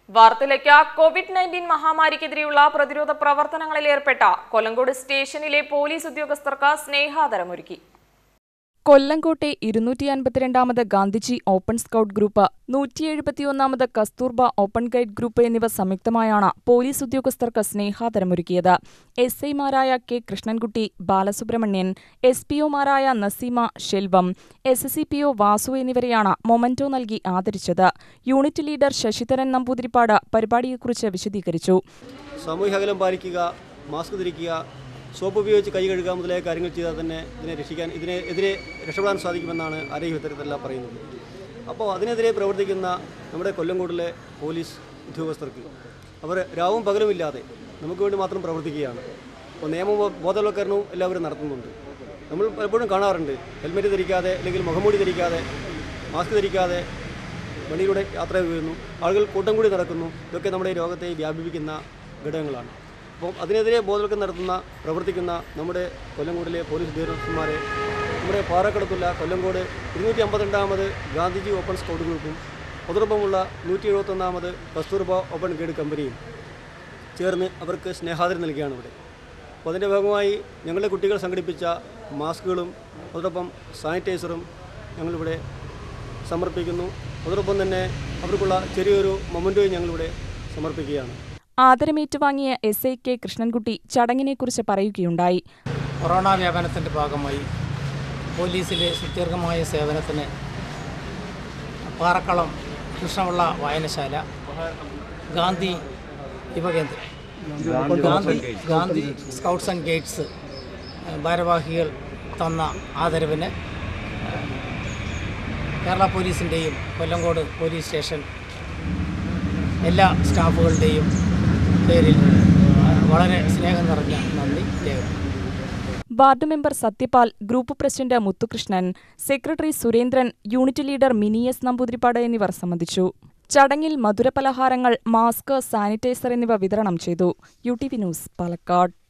വാർത്തയിലേക്ക് Covid nineteen മഹാമാരിക്കെതിരെയുള്ള പ്രതിരോധ പ്രവർത്തനങ്ങളിൽ ഏർപ്പെട്ട കൊല്ലങ്കോട് സ്റ്റേഷനിലെ പോലീസ് ഉദ്യോഗസ്ഥർക്ക് സ്നേഹാദരമൊരുക്കി കൊല്ലങ്കോട്ടെ ഇരുന്നൂറ്റി അൻപത്തിരണ്ടാമത് ഗാന്ധിജി ഓപ്പൺ സ്കൗട്ട് ഗ്രൂപ്പ് നൂറ്റി എഴുപത്തിയൊന്നാമത് കസ്തൂർബ ഓപ്പൺ ഗൈഡ് ഗ്രൂപ്പ് എന്നിവ സംയുക്തമായാണ് പോലീസ് ഉദ്യോഗസ്ഥർക്ക് സ്നേഹാദരമൊരുക്കിയത് എസ് ഐമാരായ K Krishnankutty Balasubramanian S P ഒമാരായ Naseema Shelvam S S C P O Vasu എന്നിവരെയാണ് മൊമന്റോ നൽകി ആദരിച്ചത് യൂണിറ്റ് ലീഡർ ശശിധരൻ നമ്പൂതിരിപ്പാട് പരിപാടിയെക്കുറിച്ച് വിശദീകരിച്ചു സാമൂഹിക അകലം പാലിക്കുക മാസ്ക് ധരിക്കുക സോപ്പ് ഉപയോഗിച്ച് കൈ കഴുകുക മുതലായ കാര്യങ്ങൾ ചെയ്താൽ തന്നെ ഇതിനെ രക്ഷിക്കാൻ ഇതിനെ എതിരെ രക്ഷപ്പെടാൻ സാധിക്കുമെന്നാണ് ആരോഗ്യ വിദഗ്ധരെല്ലാം പറയുന്നത് അപ്പോൾ അതിനെതിരെ പ്രവർത്തിക്കുന്ന നമ്മുടെ കൊല്ലംകോടിലെ പോലീസ് ഉദ്യോഗസ്ഥർക്ക് അവർ രാവും പകലുമില്ലാതെ നമുക്ക് വേണ്ടി മാത്രം പ്രവർത്തിക്കുകയാണ് അപ്പോൾ നിയമ ബോധവൽക്കരണവും എല്ലാവരും നടത്തുന്നുണ്ട് നമ്മൾ പലപ്പോഴും കാണാറുണ്ട് ഹെൽമെറ്റ് ധരിക്കാതെ അല്ലെങ്കിൽ മുഖംമൂടി ധരിക്കാതെ മാസ്ക് ധരിക്കാതെ വണ്ടിയിലൂടെ യാത്ര ചെയ്യുന്നു ആളുകൾ കൂട്ടം കൂടി നടക്കുന്നു ഇതൊക്കെ നമ്മുടെ ഈ രോഗത്തെ വ്യാപിപ്പിക്കുന്ന ഘടകങ്ങളാണ് അപ്പോൾ അതിനെതിരെ ബോധവൽക്കരണം നടത്തുന്ന പ്രവർത്തിക്കുന്ന നമ്മുടെ കൊല്ലംകോടിലെ പോലീസ് ഉദ്യോഗസ്ഥന്മാരെ നമ്മുടെ പാറക്കടത്തുള്ള കൊല്ലംകോട് ഇരുന്നൂറ്റി അമ്പത്തിരണ്ടാമത് ഗാന്ധിജി ഓപ്പൺ സ്കൗട്ട് ഗ്രൂപ്പും അതോടൊപ്പമുള്ള നൂറ്റി എഴുപത്തൊന്നാമത് കസ്തൂർബ ഓപ്പൺ ഗൈഡ് കമ്പനിയും ചേർന്ന് അവർക്ക് സ്നേഹാദരം നൽകുകയാണ് ഇവിടെ അപ്പോൾ അതിൻ്റെ ഭാഗമായി ഞങ്ങളുടെ കുട്ടികൾ സംഘടിപ്പിച്ച മാസ്കുകളും അതോടൊപ്പം സാനിറ്റൈസറും ഞങ്ങളിവിടെ സമർപ്പിക്കുന്നു അതോടൊപ്പം തന്നെ അവർക്കുള്ള ചെറിയൊരു മൊമെൻറ്റോയും ഞങ്ങളിവിടെ സമർപ്പിക്കുകയാണ് ആദരമേറ്റുവാങ്ങിയ എസ് ഐ കെ കൃഷ്ണൻകുട്ടി ചടങ്ങിനെക്കുറിച്ച് പറയുകയുണ്ടായി കൊറോണ വ്യാപനത്തിൻ്റെ ഭാഗമായി പോലീസിലെ സുദീർഘമായ സേവനത്തിന് പാറക്കളം കൃഷ്ണപിള്ള വായനശാല ഗാന്ധി യുവകേന്ദ്രം Gandhi Gandhi scouts and guides ഭാരവാഹികൾ തന്ന ആദരവിന് കേരള പോലീസിൻ്റെയും കൊല്ലങ്കോട് പോലീസ് സ്റ്റേഷൻ എല്ലാ സ്റ്റാഫുകളുടെയും പേരിൽ വളരെ സ്നേഹം നിറഞ്ഞ നന്ദി രേഖപ്പെടുത്തുന്നു ward member Sathyapal group president Muthukrishnan secretary Surendran unit leader Mini S Namboothiripad എന്നിവർ സംബന്ധിച്ചു ചടങ്ങിൽ മധുരപലഹാരങ്ങൾ മാസ്ക് സാനിറ്റൈസർ എന്നിവ വിതരണം ചെയ്തു U T V news Palakkad